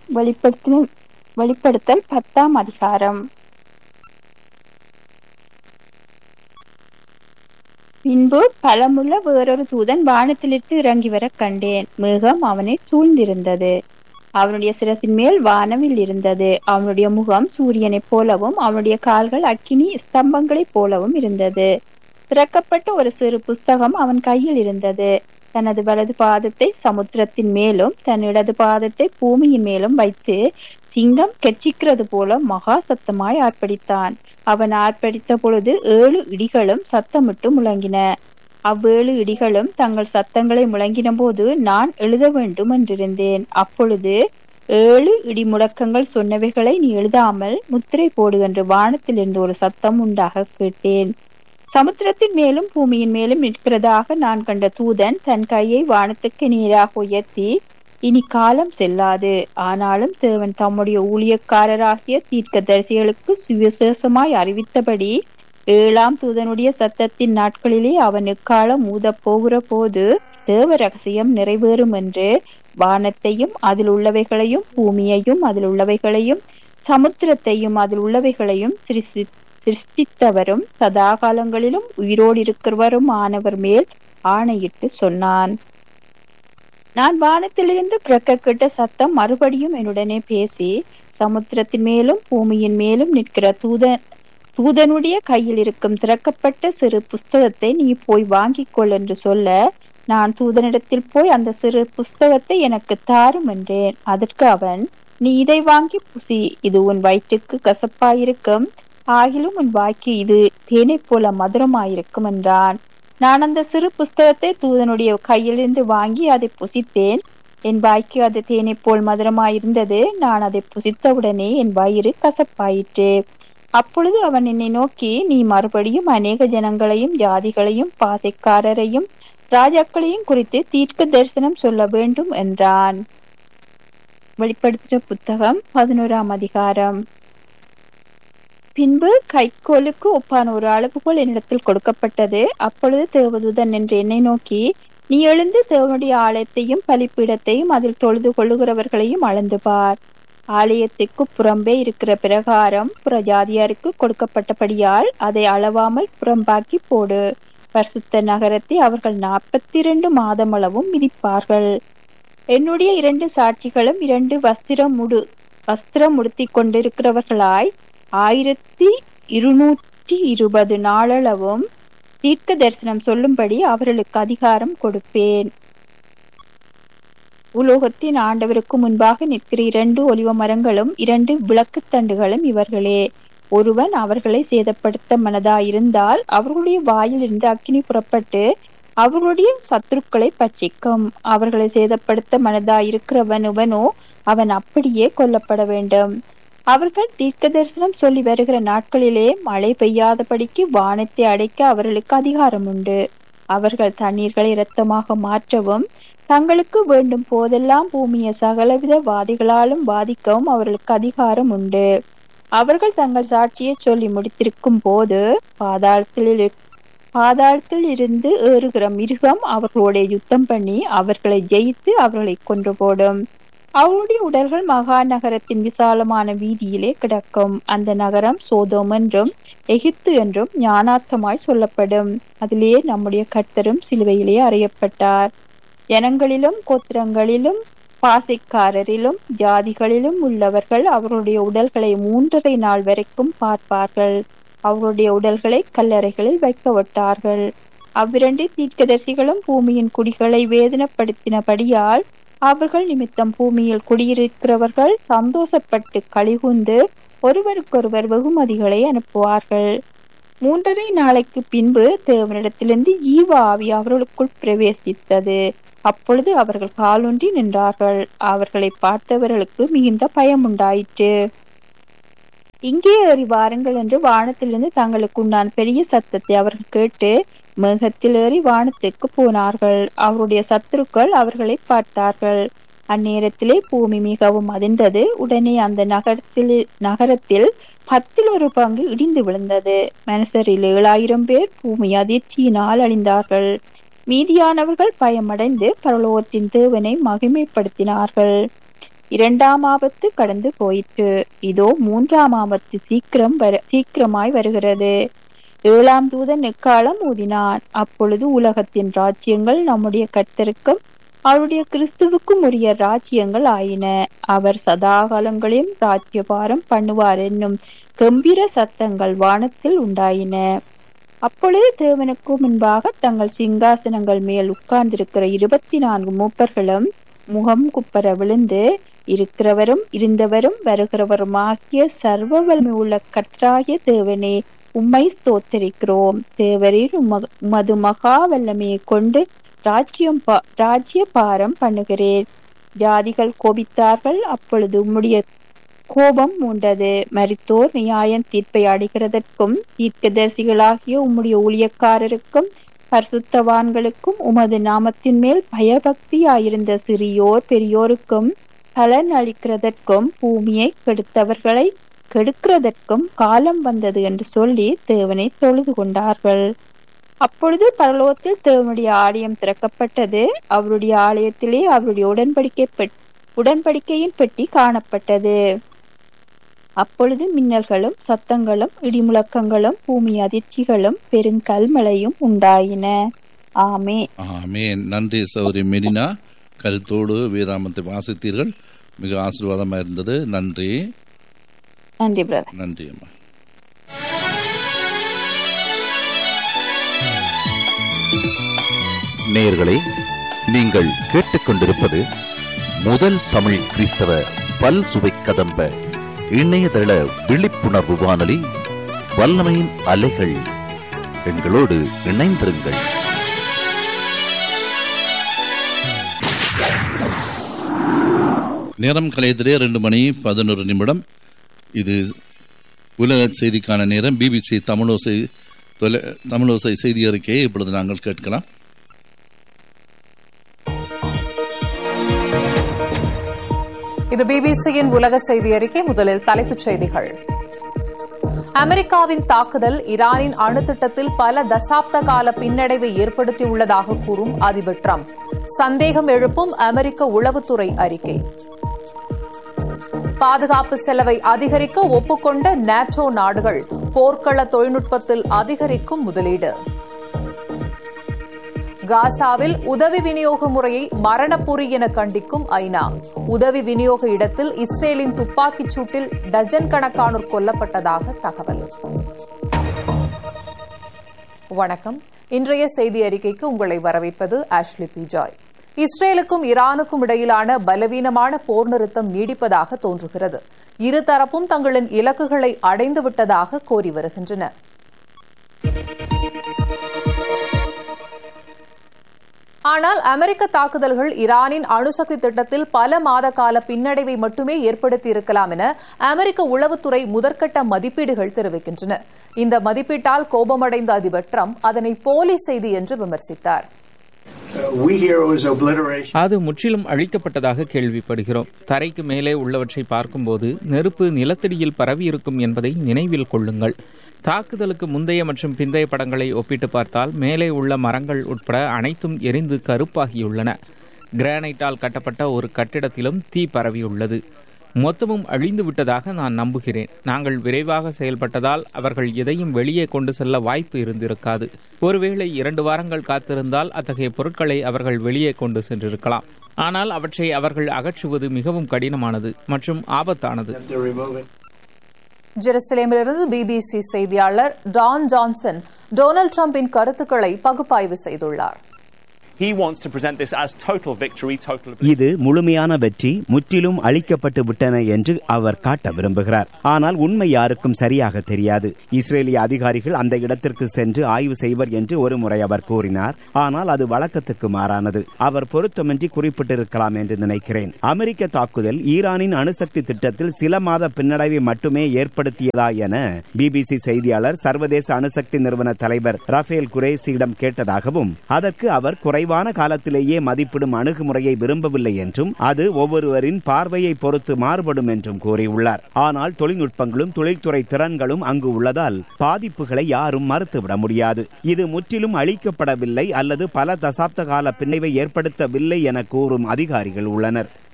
வெளிப்படுத்தின வெளிப்படுத்தல் பத்தாம் அதிகாரம் பின்பு பலமுள்ள வேறொரு தூதன் வானத்திலிருந்து இறங்கி வர கண்டேன் மேகம் அவனை சூழ்ந்திருந்தது அவனுடைய சிரசின் மேல் வானவில் இருந்தது அவனுடைய முகம் சூரியனைப் போலவும் அவனுடைய கால்கள் அக்கினி ஸ்தம்பங்களைப் போலவும் இருந்தது திறக்கப்பட்ட ஒரு சிறு புஸ்தகம் அவன் கையில் இருந்தது தனது வலது பாதத்தை சமுத்திரத்தின் மேலும் தன் இடது பாதத்தை பூமியின் மேலும் வைத்து சிங்கம் கெச்சிக்கிறது போல மகா சத்தமாய் ஆர்ப்பரித்தான் அவன் ஆர்ப்பரித்த பொழுது ஏழு இடிகளும் சத்தமிட்டு முழங்கின அவ்வேழு இடிகளும் தங்கள் சத்தங்களை முழங்கின போது நான் எழுத வேண்டும் என்றிருந்தேன் அப்பொழுது ஏழு இடி முழக்கங்கள் சொன்னவைகளை நீ எழுதாமல் முத்திரை போடு என்று வானத்திலிருந்து ஒரு சத்தம் உண்டாக கேட்டேன் சமுத்திரத்தின் மேலும் பூமியின் மேலும் நிற்கிறதாக நான் கண்ட தூதன் தன் கையை வானத்துக்கு நேராக உயர்த்தி இனி காலம் செல்லாது ஆனாலும் தேவன் தம்முடைய ஊழியக்காரராகிய தீர்க்கதரிசிகளுக்கு சுவிசேஷமாய் அறிவித்தபடி ஏழாம் தூதனுடைய சத்தத்தின் நாட்களிலே அவன் எக்காலம் ஊதப் போகிற போது தேவ ரகசியம் நிறைவேறும் என்று வானத்தையும் அதில் உள்ளவைகளையும் பூமியையும் அதில் உள்ளவைகளையும் சமுத்திரத்தையும் அதில் உள்ளவைகளையும் சிருஷ்டி சிருஷ்டித்தவரும் சதாகாலங்களிலும் உயிரோடு இருக்கிறவரும் ஆனவர் மேல் ஆணையிட்டு சொன்னான் நான் வானத்திலிருந்து பிறக்க கேட்ட சத்தம் மறுபடியும் என்னுடனே பேசி சமுத்திரத்தின் மேலும் பூமியின் மேலும் நிற்கிற தூதன் தூதனுடைய கையில் இருக்கும் திறக்கப்பட்ட சிறு புஸ்தகத்தை நீ போய் வாங்கிக் கொள் என்று சொல்ல நான் தூதனிடத்தில் போய் அந்த சிறு புஸ்தகத்தை எனக்கு தாரும் என்றேன் அதற்கு அவன் நீ இதை வாங்கி புசி இது உன் வயிற்றுக்கு கசப்பாயிருக்கும் ஆகிலும் உன் வாய்க்கு இது தேனை போல மதுரமாயிருக்கும் என்றான் நான் அந்த சிறு புஸ்தகத்தை தூதனுடைய கையிலிருந்து வாங்கி அதை புசித்தேன் என் வாய்க்கு அது தேனை போல் மதுரமாயிருந்தது நான் அதை புசித்தவுடனே என் வயிறு கசப்பாயிற்று அப்பொழுது அவன் என்னை நோக்கி நீ மறுபடியும் அநேக ஜனங்களையும் ஜாதிகளையும் பாதைக்காரரையும் ராஜாக்களையும் குறித்து தீர்க்க தரிசனம் சொல்ல வேண்டும் என்றான் வெளிப்படுத்தின புத்தகம் பதினோராம் அதிகாரம் பின்பு கைக்கோலுக்கு ஒப்பான ஒரு அளவுகோல் என்னிடத்தில் கொடுக்கப்பட்டது அப்பொழுது தேவதூதன் என்று என்னை நோக்கி நீ எழுந்து தேவனுடைய ஆலயத்தையும் பலிப்பீடத்தையும் அதில் தொழுது கொள்ளுகிறவர்களையும் அளந்து பார் ஆலயத்துக்கு புறம்பே இருக்கிற பிரகாரம் புறஜாதியாருக்கு கொடுக்கப்பட்டபடியால் அதை அளவாமல் புறம்பாக்கி போடு பரிசுத்த நகரத்தை அவர்கள் நாற்பத்தி இரண்டு மாதமளவும் மிதிப்பார்கள் என்னுடைய இரண்டு சாட்சிகளும் இரண்டு வஸ்திரம் முடு வஸ்திரம் உடுத்தி கொண்டிருக்கிறவர்களாய் ஆயிரத்தி இருநூற்றி இருபது நாளளவும் தீர்க்க தரிசனம் சொல்லும்படி அவர்களுக்கு அதிகாரம் கொடுப்பேன் உலோகத்தின் ஆண்டவருக்கு முன்பாக நிற்கிற இரண்டு ஒலிவ மரங்களும் இரண்டு விளக்குத் தண்டுகளும் இவர்களே ஒருவன் அவர்களை சேதப்படுத்த மனதாயிருந்தால் அவர்களுடைய வாயிலிருந்து அக்கினி புறப்பட்டு அவர்களுடைய சத்துருக்களை பட்சிக்கும் அவர்களை சேதப்படுத்த மனதாயிருக்கிறவனுவனோ அவன் அப்படியே கொல்லப்பட வேண்டும் அவர்கள் தீர்க்க தரிசனம் சொல்லி வருகிற நாட்களிலே மழை பெய்யாதபடிக்கு வானத்தை அடைக்க அவர்களுக்கு அதிகாரம் உண்டு அவர்கள் தண்ணீர்களை இரத்தமாக மாற்றவும் தங்களுக்கு வேண்டும் போதெல்லாம் பூமியை சகலவித வாதிகளாலும் பாதிக்கவும் அவர்களுக்கு அதிகாரம் உண்டு அவர்கள் தங்கள் சாட்சியை சொல்லி முடித்திருக்கும் போது பாதாளத்தில் பாதாளத்தில் இருந்து ஏறுகிற மிருகம் அவர்களோட யுத்தம் பண்ணி அவர்களை ஜெயித்து அவர்களை கொன்று போடும் அவருடைய உடல்கள் மகா நகரத்தின் விசாலமான வீதியிலே கிடக்கும் அந்த நகரம் சோதோம் என்றும் எகிப்து என்றும் ஞானார்த்தமாய் சொல்லப்படும் அதிலே நம்முடைய கர்த்தரும் சிலுவையிலே அறியப்பட்டார் ஜனங்களிலும் கோத்திரங்களிலும் பாசைக்காரரிலும் ஜாதிகளிலும் உள்ளவர்கள் அவருடைய உடல்களை மூன்றரை நாள் வரைக்கும் பார்ப்பார்கள் அவருடைய உடல்களை கல்லறைகளில் வைக்க விட்டார்கள் அவ்விரண்டு தீர்க்கதரிசிகளும் பூமியின் குடிகளை வேதனைப்படுத்தினபடியால் அவர்கள் நிமித்தம் பூமியில் குடியிருக்கிறவர்கள் சந்தோஷப்பட்டு கழிகுந்து ஒருவருக்கொருவர் வெகுமதிகளை அனுப்புவார்கள் மூன்றரை நாளைக்கு பின்பு தேவனிடத்திலிருந்து ஈவ ஆவி அவர்களுக்குள் பிரவேசித்தது அப்பொழுது அவர்கள் காலொன்றி நின்றார்கள் அவர்களை பார்த்தவர்களுக்கு மிகுந்த பயம் உண்டாயிற்று இங்கே ஏறி வாருங்கள் என்று வானத்திலிருந்து தங்களுக்கு உண்டான பெரிய சத்தத்தை அவர்கள் கேட்டு மேகத்தில் ஏறி வானத்துக்கு போனார்கள் அவருடைய சத்துருக்கள் அவர்களை பார்த்தார்கள் அந்நேரத்திலே பூமி மிகவும் அதிர்ந்தது உடனே அந்த நகரத்தில் நகரத்தில் பத்தில் ஒரு பங்கு இடிந்து விழுந்தது மனுஷரில் ஏழாயிரம் பேர் பூமி அதிர்ச்சியினால் அழிந்தார்கள் மீதியானவர்கள் பயமடைந்து பரலோகத்தின் தேவனை மகிமைப்படுத்தினார்கள் இரண்டாம் ஆபத்து கடந்து போயிற்று இதோ மூன்றாம் ஆபத்து சீக்கிரம் வர சீக்கிரமாய் வருகிறது ஏழாம் தூதன் எக்காலம் ஊதினான் அப்பொழுது உலகத்தின் ராஜ்யங்கள் நம்முடைய கர்த்தருக்கும் அவருடைய கிறிஸ்துவுக்கும் உரிய ராஜ்யங்கள் ஆயின அவர் சதாகாலங்களையும் ராஜ்யபாரம் பண்ணுவார் என்னும் கம்பீர சத்தங்கள் வானத்தில் உண்டாயின அப்பொழுது தேவனுக்கு முன்பாக தங்கள் சிங்காசனங்கள் மேல் உட்கார்ந்திருக்கிற இருபத்தி நான்கு மூப்பர்களும் முகம் குப்பர விழுந்து இருக்கிறவரும் இருந்தவரும் வருகிறவருமாகிய சர்வ வலிமை உள்ள கற்றாகிய தேவனே உம்மை ஸ்தோத்தரிக்கிறோம் தேவரீர் உம- உமது மகா வல்லமையை கொண்டு ராஜ்யம் பா- ராஜ்ய பாரம் பண்ணுகிறேன் ஜாதிகள் கோபித்தார்கள் அப்பொழுது உம்முடைய கோபம் மூண்டது மரித்தோர் நியாயம் தீர்ப்பை அடைகிறதற்கும் தீர்க்கதரிசிகளாகிய உம்முடைய ஊழியக்காரருக்கும் பரிசுத்தவான்களுக்கும் உமது நாமத்தின் மேல் பயபக்தியாயிருந்த சிறியோர் பெரியோருக்கும் பலன் அளிக்கிறதற்கும் பூமியை கெடுத்தவர்களை கெடுக்கிறதற்கும் காலம் வந்தது என்று சொல்லி தேவனை தொழுது கொண்டார்கள் அப்பொழுது பரலோகத்தில் தேவனுடைய ஆலயம் திறக்கப்பட்டது அவருடைய ஆலயத்திலே அவருடைய உடன்படிக்கை பெட்- உடன்படிக்கையின் பெட்டி காணப்பட்டது அப்பொழுது மின்னல்களும் சத்தங்களும் இடிமுழக்கங்களும் பூமி அதிர்ச்சிகளும் பெருங்கல்மழையும் உண்டாயின ஆமே ஆமேன் நன்றி சௌரி மெரினா கருத்தோடு வேதாமத்தை வாசித்தீர்கள் மிக ஆசீர்வாதமாக இருந்தது நன்றி நன்றி பிரதர் நன்றி அம்மா நேயர்களே நீங்கள் கேட்டுக்கொண்டிருப்பது முதல் தமிழ் கிறிஸ்தவ பல் சுவை கதம்ப இணையதள விழிப்புணர்வு வானொலி வல்லமையின் அலைகள் எங்களோடு இணைந்திருங்கள் நேரம் கலையத்திலே ரெண்டு மணி பதினொரு நிமிடம் இது உலக செய்திக்கான நேரம் பிபிசி தமிழோசை தொலை தமிழோசை செய்தி அறிக்கையை இப்பொழுது நாங்கள் கேட்கலாம் இது பிபிசியின் உலக செய்தி அறிக்கை முதலில் தலைப்புச் செய்திகள் அமெரிக்காவின் தாக்குதல் ஈரானின் அணுத்திட்டத்தில் பல தசாப்த கால பின்னடைவை ஏற்படுத்தியுள்ளதாக கூறும் அதிபர் டிரம்ப் சந்தேகம் எழுப்பும் அமெரிக்க உளவுத்துறை அறிக்கை பாதுகாப்பு செலவை அதிகரிக்க ஒப்புக்கொண்ட நேட்டோ நாடுகள் போர்க்கள தொழில்நுட்பத்தில் அதிகரிக்கும் முதலீடு காசாவில் உதவி விநியோக முறையை மரணப்பொறி என கண்டிக்கும் ஐநா உதவி விநியோக இடத்தில் இஸ்ரேலின் துப்பாக்கிச் சூட்டில் டஜன் கணக்கானோர் கொல்லப்பட்டதாக தகவல் வணக்கம் இன்றைய செய்தி அறிக்கைக்கு உங்களை வரவேற்பது ஆஷ்லி பி ஜாய் இஸ்ரேலுக்கும் ஈரானுக்கும் இடையிலான பலவீனமான போர் நிறுத்தம் நீடிப்பதாக தோன்றுகிறது இருதரப்பும் தங்களின் இலக்குகளை அடைந்துவிட்டதாக கோரி வருகின்றன ஆனால் அமெரிக்க தாக்குதல்கள் ஈரானின் அணுசக்தி திட்டத்தில் பல மாத கால பின்னடைவை மட்டுமே ஏற்படுத்தியிருக்கலாம் என அமெரிக்க உளவுத்துறை முதற்கட்ட மதிப்பீடுகள் தெரிவிக்கின்றன இந்த மதிப்பீட்டால் கோபமடைந்த அதிபர் டிரம்ப் அதனை போலி செய்தி என்று விமர்சித்தார் we hear it was obliteration. அது முற்றிலும் அழிக்கப்பட்டதாக கேள்விப்படுகிறோம் தரைக்கு மேலே உள்ளவற்றை பார்க்கும்போது நெருப்பு நிலத்தடியில் பரவியிருக்கும் என்பதை நினைவில் கொள்ளுங்கள் தாக்குதலுக்கு முந்தைய மற்றும் பிந்தைய படங்களை ஒப்பிட்டு பார்த்தால் மேலே உள்ள மரங்கள் உட்பட அனைத்தும் எரிந்து கருப்பாகியுள்ளன கிரானைட்டால் கட்டப்பட்ட ஒரு கட்டிடத்திலும் தீ பரவியுள்ளது மொத்தமும் அழிந்து விட்டதாக நான் நம்புகிறேன் நாங்கள் விரைவாக செயல்பட்டதால் அவர்கள் எதையும் வெளியே கொண்டு செல்ல வாய்ப்பு இருந்திருக்காது ஒருவேளை இரண்டு வாரங்கள் காத்திருந்தால் அத்தகைய பொருட்களை அவர்கள் வெளியே கொண்டு சென்றிருக்கலாம் ஆனால் அவற்றை அவர்கள் அகற்றுவது மிகவும் கடினமானது மற்றும் ஆபத்தானது To remove it. ஜெருசலேமிலிருந்து பிபிசி செய்தியாளர் டான் ஜான்சன் டொனால்டு டிரம்பின் கருத்துக்களை பகுப்பாய்வு செய்துள்ளார் He wants to present this as total victory, total. இது முழுமையான வெற்றி முற்றிலும் அழிக்கப்பட்டு விட்டன என்று அவர் காட்ட விரும்புகிறார் ஆனால் உண்மை யாருக்கும் சரியாக தெரியாது இஸ்ரேலிய அதிகாரிகள் அந்த இடத்திற்கு சென்று ஆய்வு செய்வர் என்று ஒரு முறை அவர் கூறினார் ஆனால் அது வழக்கத்துக்கு மாறானது அவர் பொருத்தமின்றி குறிப்பிட்டிருக்கலாம் என்று நினைக்கிறேன் அமெரிக்க தாக்குதல் ஈரானின் அணுசக்தி திட்டத்தில் சில மாத பின்னடைவை மட்டுமே ஏற்படுத்தியதா என பிபிசி செய்தியாளர் சர்வதேச அணுசக்தி நிறுவன தலைவர் ரஃபேல் குரேசியிடம் கேட்டதாகவும் அதற்கு அவர் குறைவான காலத்திலேயே மதிப்பிடும் அணுகுமுறையை விரும்பவில்லை என்றும் அது ஒவ்வொருவரின் பார்வையை பொறுத்து மாறுபடும் என்றும் கூறியுள்ளார் ஆனால் தொழில்நுட்பங்களும் தொழில்துறை திறன்களும் அங்கு உள்ளதால் பாதிப்புகளை யாரும் மறுத்துவிட முடியாது இது முற்றிலும் அழிக்கப்படவில்லை அல்லது பல தசாப்த கால பின்னடைவை ஏற்படுத்தவில்லை என கூறும் அதிகாரிகள் உள்ளனர்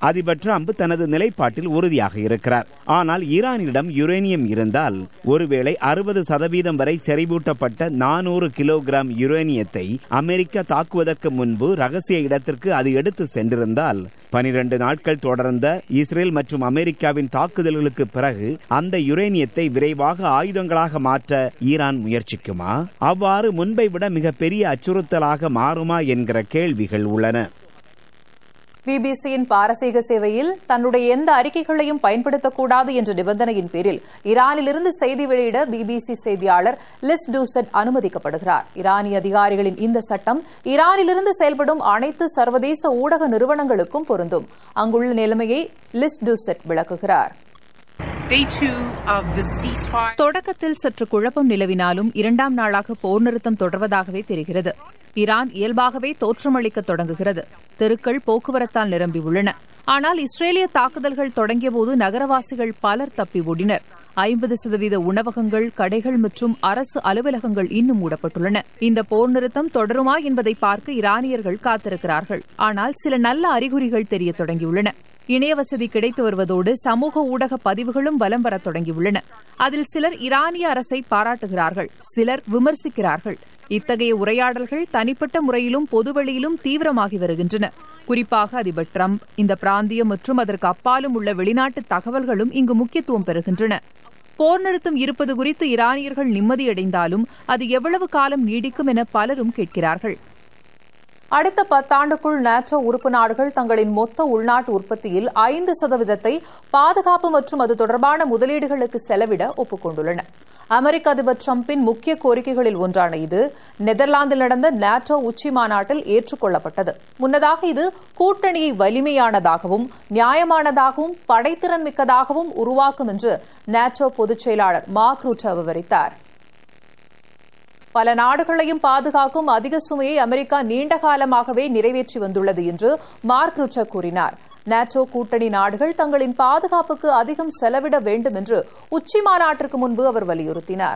அதிபர் டிரம்ப் தனது நிலைப்பாட்டில் உறுதியாக இருக்கிறார் ஆனால் ஈரானிடம் யுரேனியம் இருந்தால் ஒருவேளை அறுபது சதவீதம் வரை செறிவூட்டப்பட்ட நானூறு கிலோகிராம் யுரேனியத்தை அமெரிக்கா தாக்குவதற்கு முன்பு ரகசிய இடத்திற்கு அது எடுத்து சென்றிருந்தால் பனிரண்டு நாட்கள் தொடர்ந்த இஸ்ரேல் மற்றும் அமெரிக்காவின் தாக்குதல்களுக்கு பிறகு அந்த யுரேனியத்தை விரைவாக ஆயுதங்களாக மாற்ற ஈரான் முயற்சிக்குமா அவ்வாறு முன்பை விட மிகப்பெரிய அச்சுறுத்தலாக மாறுமா என்கிற கேள்விகள் உள்ளன பிபிசியின் பாரசீக சேவையில் தன்னுடைய எந்த அறிக்கைகளையும் பயன்படுத்தக்கூடாது என்ற நிபந்தனையின் பேரில் ஈரானிலிருந்து செய்தி வெளியிட பிபிசி செய்தியாளர் லிஸ் டூசட் அனுமதிக்கப்படுகிறார் ஈரானிய அதிகாரிகளின் இந்த சட்டம் ஈரானிலிருந்து செயல்படும் அனைத்து சர்வதேச ஊடக நிறுவனங்களுக்கும் பொருந்தும் அங்குள்ள நிலைமையை லிஸ் டூசட் விளக்குகிறார் தொடக்கத்தில் சற்று குழப்பம் நிலவினாலும் இரண்டாம் நாளாக போர் நிறுத்தம் தொடர்வதாகவே தெரிகிறது ஈரான் இயல்பாகவே தோற்றமளிக்க தொடங்குகிறது தெருக்கள் போக்குவரத்தால் நிரம்பியுள்ளன ஆனால் இஸ்ரேலிய தாக்குதல்கள் தொடங்கியபோது நகரவாசிகள் பலர் தப்பி ஓடினர் ஐம்பது சதவீத உணவகங்கள் கடைகள் மற்றும் அரசு அலுவலகங்கள் இன்னும் மூடப்பட்டுள்ளன இந்த போர் நிறுத்தம் தொடருமா என்பதை பார்க்க ஈரானியர்கள் காத்திருக்கிறார்கள் ஆனால் சில நல்ல அறிகுறிகள் தெரிய தொடங்கியுள்ளன இணைய வசதி கிடைத்து வருவதோடு சமூக ஊடக பதிவுகளும் பலம் வரத் தொடங்கியுள்ளன அதில் சிலர் ஈரானிய அரசை பாராட்டுகிறார்கள் சிலர் விமர்சிக்கிறார்கள் இத்தகைய உரையாடல்கள் தனிப்பட்ட முறையிலும் பொதுவெளியிலும் தீவிரமாகி வருகின்றன குறிப்பாக அதிபர் டிரம்ப் இந்த பிராந்தியம் மற்றும் அதற்கு அப்பாலும் உள்ள வெளிநாட்டு தகவல்களும் இங்கு முக்கியத்துவம் பெறுகின்றன போர் நிறுத்தம் இருப்பது குறித்து ஈரானியர்கள் நிம்மதியடைந்தாலும் அது எவ்வளவு காலம் நீடிக்கும் என பலரும் கேட்கிறார்கள் அடுத்த பத்தாண்டுக்குள் நேட்டோ உறுப்பு நாடுகள் தங்களின் மொத்த உள்நாட்டு உற்பத்தியில் ஐந்து சதவீதத்தை பாதுகாப்பு மற்றும் அது தொடர்பான முதலீடுகளுக்கு செலவிட ஒப்புக்கொண்டுள்ளன அமெரிக்க அதிபர் டிரம்பின் முக்கிய கோரிக்கைகளில் ஒன்றான இது நெதர்லாந்தில் நடந்த நேட்டோ உச்சி மாநாட்டில் ஏற்றுக்கொள்ளப்பட்டது முன்னதாக இது கூட்டணியை வலிமையானதாகவும் நியாயமானதாகவும் படைத்திறன் மிக்கதாகவும் உருவாக்கும் என்று நேட்டோ பொதுச் செயலாளர் மார்க் ரூட்டா விவரித்தார் பல நாடுகளையும் பாதுகாக்கும் அதிக சுமையை அமெரிக்கா நீண்ட காலமாகவே நிறைவேற்றி வந்துள்ளது என்று மார்க் ருட்டர் கூறினார் நேட்டோ கூட்டணி நாடுகள் தங்களின் பாதுகாப்புக்கு அதிகம் செலவிட வேண்டும் என்று உச்சி மாநாட்டிற்கு முன்பு அவர் வலியுறுத்தினார்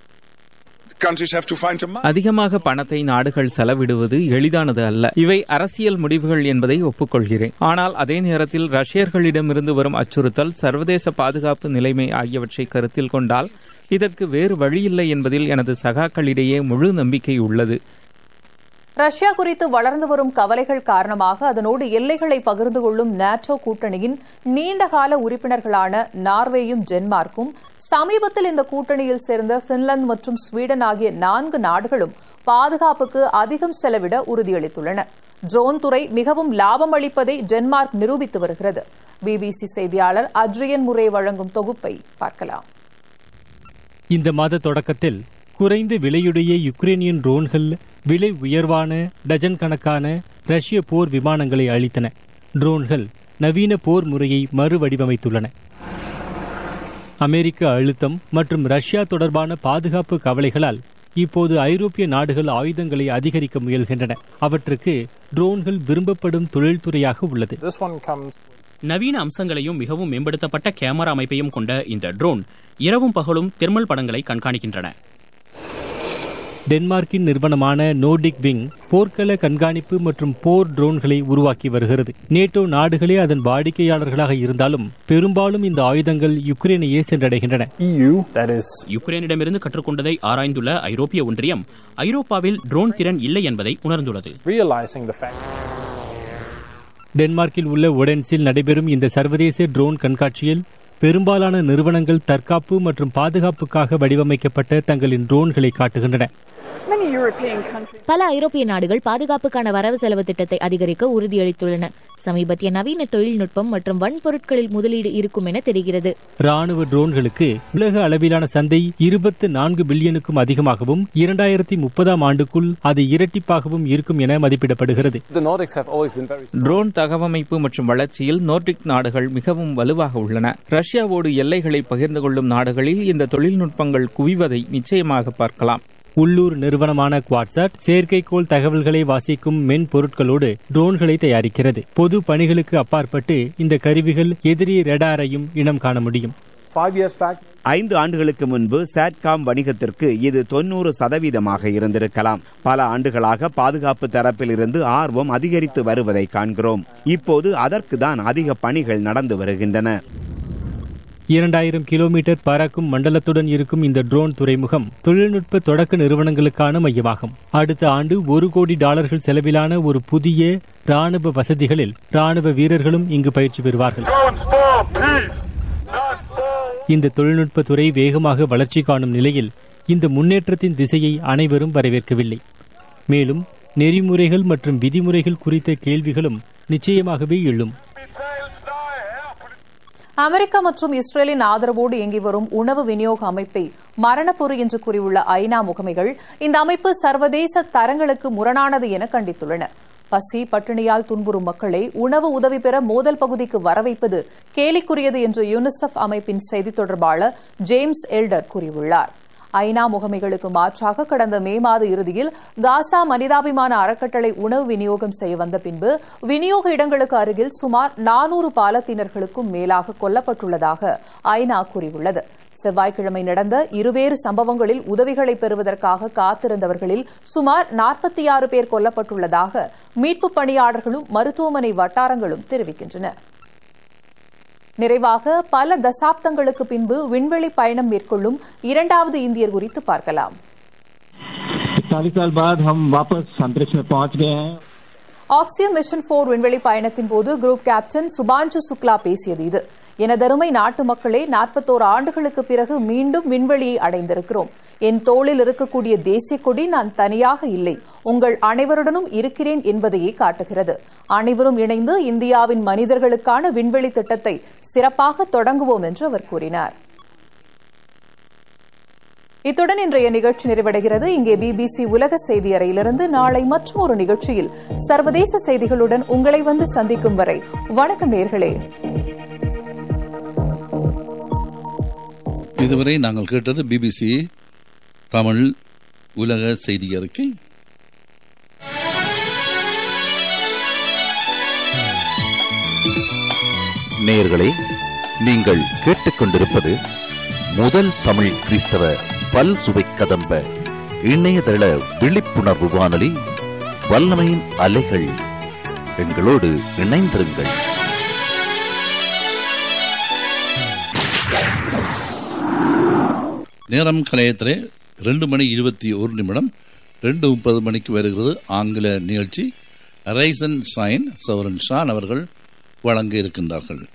அதிகமாக பணத்தை நாடுகள் செலவிடுவது எளிதானது அல்ல இவை அரசியல் முடிவுகள் என்பதை ஒப்புக்கொள்கிறேன் ஆனால் அதே நேரத்தில் ரஷ்யர்களிடமிருந்து வரும் அச்சுறுத்தல் சர்வதேச பாதுகாப்பு நிலைமை ஆகியவற்றை கருத்தில் கொண்டால் இதற்கு வேறு வழியில்லை என்பதில் எனது சகாக்களிடையே முழு நம்பிக்கை உள்ளது ரஷ்யா குறித்து வளர்ந்து வரும் கவலைகள் காரணமாக அதனோடு எல்லைகளை பகிர்ந்து கொள்ளும் நேட்டோ கூட்டணியின் நீண்டகால உறுப்பினர்களான நார்வேயும் டென்மார்க்கும் சமீபத்தில் இந்த கூட்டணியில் சேர்ந்த பின்லாந்து மற்றும் ஸ்வீடன் ஆகிய நான்கு நாடுகளும் பாதுகாப்புக்கு அதிகம் செலவிட உறுதியளித்துள்ளன ட்ரோன் துறை மிகவும் லாபம் அளிப்பதை டென்மார்க் நிரூபித்து வருகிறது பிபிசி செய்தியாளர் அட்ரியன் முறை வழங்கும் தொகுப்பை பார்க்கலாம் இந்த மாத தொடக்கத்தில் குறைந்த விலையுடைய யுக்ரைனியன் ட்ரோன்கள் விலை உயர்வான டஜன் கணக்கான ரஷ்ய போர் விமானங்களை அளித்தன ட்ரோன்கள் நவீன போர் முறையை மறுவடிவமைத்துள்ளன அமெரிக்க அழுத்தம் மற்றும் ரஷ்யா தொடர்பான பாதுகாப்பு கவலைகளால் இப்போது ஐரோப்பிய நாடுகள் ஆயுதங்களை அதிகரிக்க முயல்கின்றன அவற்றுக்கு ட்ரோன்கள் விரும்பப்படும் தொழில்துறையாக உள்ளது நவீன அம்சங்களையும் மிகவும் மேம்படுத்தப்பட்ட கேமரா அமைப்பையும் கொண்ட இந்த ட்ரோன் இரவும் பகலும் தெர்மல் படங்களை கண்காணிக்கின்றன டென்மார்க்கின் நிறுவனமான நோடிக் விங் போர்க்கள கண்காணிப்பு மற்றும் போர் ட்ரோன்களை உருவாக்கி வருகிறது நேட்டோ நாடுகளே அதன் வாடிக்கையாளர்களாக இருந்தாலும் பெரும்பாலும் இந்த ஆயுதங்கள் யுக்ரைனையே சென்றடைகின்றன யுக்ரைனிடமிருந்து கற்றுக்கொண்டதை ஆராய்ந்துள்ள ஐரோப்பிய ஒன்றியம் ஐரோப்பாவில் ட்ரோன் திறன் இல்லை என்பதை உணர்ந்துள்ளது டென்மார்க்கில் உள்ள ஒடென்ஸில் நடைபெறும் இந்த சர்வதேச ட்ரோன் கண்காட்சியில் பெரும்பாலான நிறுவனங்கள் தற்காப்பு மற்றும் பாதுகாப்புக்காக வடிவமைக்கப்பட்ட தங்களின் ட்ரோன்களை காட்டுகின்றன பல ஐரோப்பிய நாடுகள் பாதுகாப்புக்கான வரவு செலவு திட்டத்தை அதிகரிக்க உறுதியளித்துள்ளன சமீபத்திய நவீன தொழில்நுட்பம் மற்றும் வன்பொருட்களில் முதலீடு இருக்கும் என தெரிகிறது ராணுவ ட்ரோன்களுக்கு உலக அளவிலான சந்தை இருபத்து நான்கு பில்லியனுக்கும் அதிகமாகவும் இரண்டாயிரத்தி முப்பதாம் ஆண்டுக்குள் அது இரட்டிப்பாகவும் இருக்கும் என மதிப்பிடப்படுகிறது ட்ரோன் தகவமைப்பு மற்றும் வளர்ச்சியில் நோர்டிக் நாடுகள் மிகவும் வலுவாக உள்ளன ரஷ்யாவோடு எல்லைகளை பகிர்ந்து கொள்ளும் நாடுகளில் இந்த தொழில்நுட்பங்கள் குவிவதை நிச்சயமாக பார்க்கலாம் உள்ளூர் நிறுவனமான குவாட்சாட் செயற்கைக்கோள் தகவல்களை வாசிக்கும் மென்பொருட்களோடு ட்ரோன்களை தயாரிக்கிறது பொது பணிகளுக்கு அப்பாற்பட்டு இந்த கருவிகள் எதிரி ரெடாரையும் இனம் காண முடியும் five years back. ஐந்து ஆண்டுகளுக்கு முன்பு சாட்காம் வணிகத்திற்கு இது தொன்னூறு சதவீதமாக இருந்திருக்கலாம் பல ஆண்டுகளாக பாதுகாப்பு தரப்பில் இருந்து ஆர்வம் அதிகரித்து வருவதை காண்கிறோம் இப்போது அதற்கு தான் அதிக பணிகள் நடந்து வருகின்றன இரண்டாயிரம் கிலோமீட்டர் பறக்கும் மண்டலத்துடன் இருக்கும் இந்த ட்ரோன் துறைமுகம் தொழில்நுட்ப தொடக்க நிறுவனங்களுக்கான மையமாகும் அடுத்த ஆண்டு ஒரு கோடி டாலர்கள் செலவிலான ஒரு புதிய ராணுவ வசதிகளில் ராணுவ வீரர்களும் இங்கு பயிற்சி பெறுவார்கள் இந்த தொழில்நுட்ப துறை வேகமாக வளர்ச்சி காணும் நிலையில் இந்த முன்னேற்றத்தின் திசையை அனைவரும் வரவேற்கவில்லை மேலும் நெறிமுறைகள் மற்றும் விதிமுறைகள் குறித்த கேள்விகளும் நிச்சயமாகவே எழும் அமெரிக்கா மற்றும் இஸ்ரேலின் ஆதரவோடு இயங்கி வரும் உணவு விநியோக அமைப்பை மரணப்பொறி என்று கூறியுள்ள ஐநா முகமைகள் இந்த அமைப்பு சர்வதேச தரங்களுக்கு முரணானது என கண்டித்துள்ளன பசி பட்டினியால் துன்புறும் மக்களை உணவு உதவி பெற மோதல் பகுதிக்கு வரவைப்பது கேலிக்குரியது என்று யூனிசெஃப் அமைப்பின் செய்தித் தொடர்பாளர் ஜேம்ஸ் எல்டர் கூறியுள்ளார் ஐநா முகமைகளுக்கு மாற்றாக கடந்த மே மாத இறுதியில் காசா மனிதாபிமான அறக்கட்டளை உணவு விநியோகம் செய்ய வந்த பின்பு விநியோக இடங்களுக்கு அருகில் சுமார் நானூறு பாலத்தீனர்களுக்கும் மேலாக கொல்லப்பட்டுள்ளதாக ஐநா கூறியுள்ளது செவ்வாய்க்கிழமை நடந்த இருவேறு சம்பவங்களில் உதவிகளை பெறுவதற்காக காத்திருந்தவர்களில் சுமார் நாற்பத்தி ஆறு பேர் கொல்லப்பட்டுள்ளதாக மீட்புப் பணியாளர்களும் மருத்துவமனை வட்டாரங்களும் தெரிவிக்கின்றன நிறைவாக பல தசாப்தங்களுக்கு பின்பு விண்வெளி பயணம் மேற்கொள்ளும் இரண்டாவது இந்தியர் குறித்து பார்க்கலாம் चालीस साल बाद हम वापस अंतरिक्ष में पहुंच गए हैं ஆக்சியம் மிஷன் போர் விண்வெளி பயணத்தின் போது குரூப் கேப்டன் சுபாஞ்சு சுக்லா பேசியது இது எனதருமை நாட்டு மக்களே நாற்பத்தோரு ஆண்டுகளுக்கு பிறகு மீண்டும் விண்வெளியை அடைந்திருக்கிறோம் என் தோளில் இருக்கக்கூடிய தேசிய கொடி நான் தனியாக இல்லை உங்கள் அனைவருடனும் இருக்கிறேன் என்பதையே காட்டுகிறது அனைவரும் இணைந்து இந்தியாவின் மனிதர்களுக்கான விண்வெளி திட்டத்தை சிறப்பாக தொடங்குவோம் என்று அவர் கூறினார் இத்துடன் இன்றைய நிகழ்ச்சி நிறைவடைகிறது இங்கே பிபிசி உலக செய்தி அறையிலிருந்து நாளை மற்றும் ஒரு நிகழ்ச்சியில் சர்வதேச செய்திகளுடன் உங்களை வந்து சந்திக்கும் வரை வணக்கம் நேர்களே இதுவரை நாங்கள் கேட்டது பிபிசி தமிழ் உலக செய்தி அறிக்கை நேயர்களே நீங்கள் கேட்டுக்கொண்டிருப்பது முதல் தமிழ் கிறிஸ்தவ பல் சுவை கதம்ப இணையதள விழிப்புணர்வு வானொலி வல்லமையின் அலைகள் எங்களோடு இணைந்திருங்கள் நேரம் கலையத்திலே ரெண்டு மணி இருபத்தி ஒரு நிமிடம் ரெண்டு முப்பது மணிக்கு வருகிறது ஆங்கில நிகழ்ச்சி ரைசன் சைன் சௌரன் ஷான் அவர்கள் வழங்க இருக்கின்றார்கள்